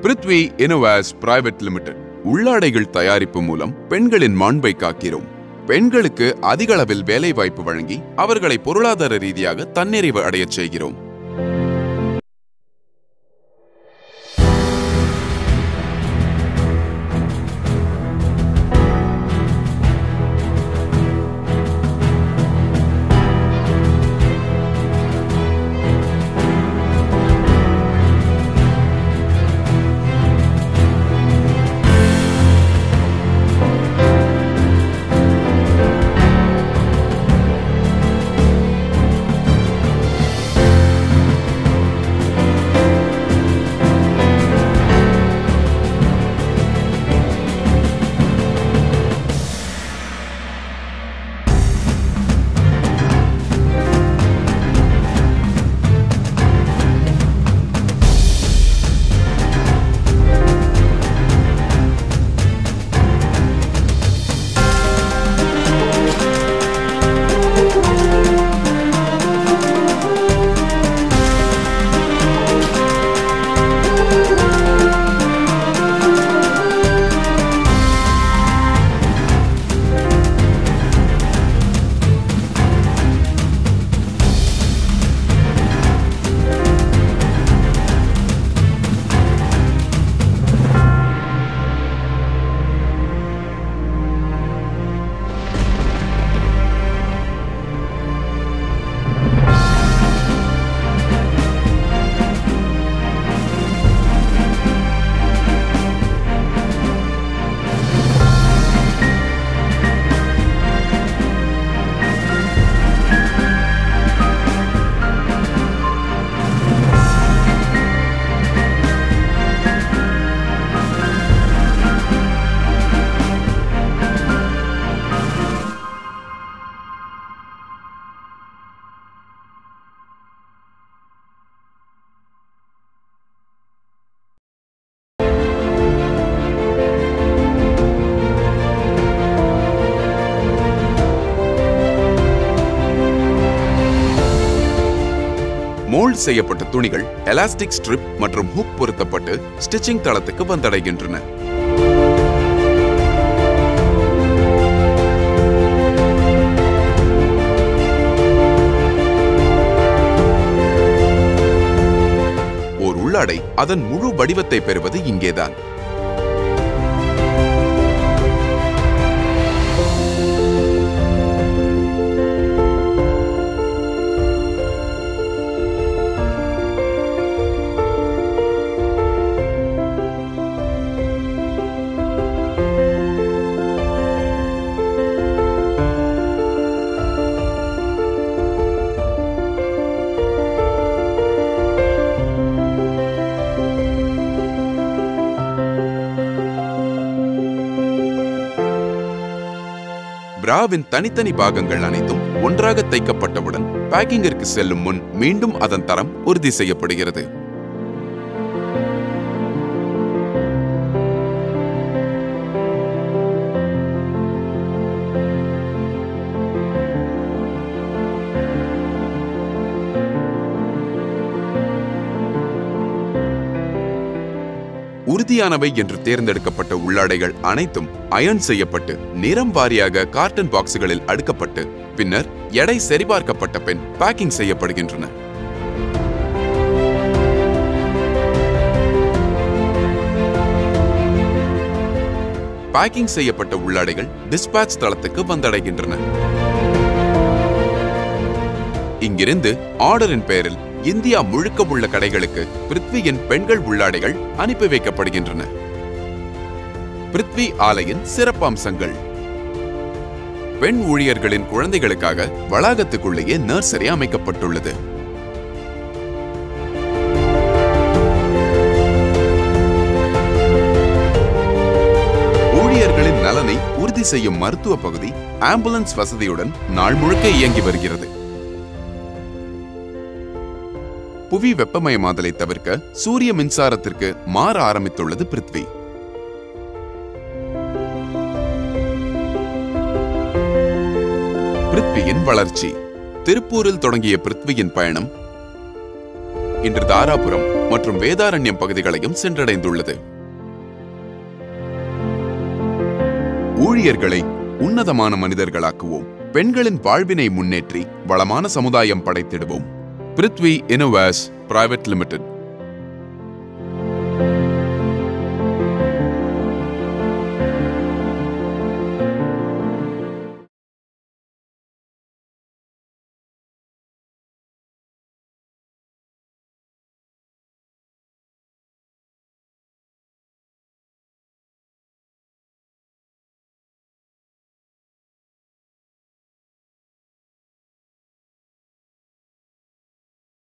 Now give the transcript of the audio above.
Prithvi innovations private limited உள்ளாடைகள் தயாரிப்பு மூலம் பெண்களின் மாண்பை காக்கிறோம் பெண்களுக்கு அதிக அளவில் வேலை வாய்ப்பு வழங்கி அவர்களை பொருளாதார ரீதியாக தன்னிறைவு அடையச் செய்கிறோம் மோல்ட் செய்யப்பட்ட துணிகள் எலாஸ்டிக் ஸ்ட்ரிப் மற்றும் ஹுக் பொருத்தப்பட்டு ஸ்டிச்சிங் தளத்துக்கு வந்தடைகின்றன ஓர் உள்ளாடை அதன் முழு வடிவத்தை பெறுவது இங்கேதான் பிராவின் தனித்தனி பாகங்கள் அனைத்தும் ஒன்றாக தைக்கப்பட்டவுடன் பேக்கிங்கிற்கு செல்லும் முன் மீண்டும் அதன் தரம் உறுதி செய்யப்படுகிறது உறுதியானவை என்று தேர்ந்தெடுக்கப்பட்ட உள்ளாடைகள் அனைத்தும் அயர்ன் செய்யப்பட்டு நிறம் வாரியாக கார்டன் பாக்ஸுகளில் அடுக்கப்பட்டு பின்னர் எடை சரிபார்க்கப்பட்ட பின் பேக்கிங் செய்யப்படுகின்றன பேக்கிங் செய்யப்பட்ட உள்ளாடைகள் டிஸ்பாட்ச் தளத்துக்கு வந்தடைகின்றன இங்கிருந்து ஆர்டரின் பெயரில் இந்தியா முழுக்க உள்ள கடைகளுக்கு பிருத்வியின் பெண்கள் உள்ளாடைகள் அனுப்பி வைக்கப்படுகின்றன பிருத்வி ஆலையின் சிறப்பம்சங்கள் பெண் ஊழியர்களின் குழந்தைகளுக்காக வளாகத்துக்குள்ளேயே நர்சரி அமைக்கப்பட்டுள்ளது ஊழியர்களின் நலனை உறுதி செய்யும் மருத்துவ பகுதி ஆம்புலன்ஸ் வசதியுடன் நாள் முழுக்க இயங்கி வருகிறது புவி வெப்பமயமாதலை தவிர்க்க சூரிய மின்சாரத்திற்கு மாற ஆரம்பித்துள்ளது பிருத்வி பிருத்வியின் வளர்ச்சி திருப்பூரில் தொடங்கிய பிருத்வியின் பயணம் இன்று தாராபுரம் மற்றும் வேதாரண்யம் பகுதிகளையும் சென்றடைந்துள்ளது ஊழியர்களை உன்னதமான மனிதர்களாக்குவோம் பெண்களின் வாழ்வினை முன்னேற்றி வளமான சமுதாயம் படைத்திடுவோம் பிருத்வி இனோவாஸ் பிரைவேட் லிமிடெட்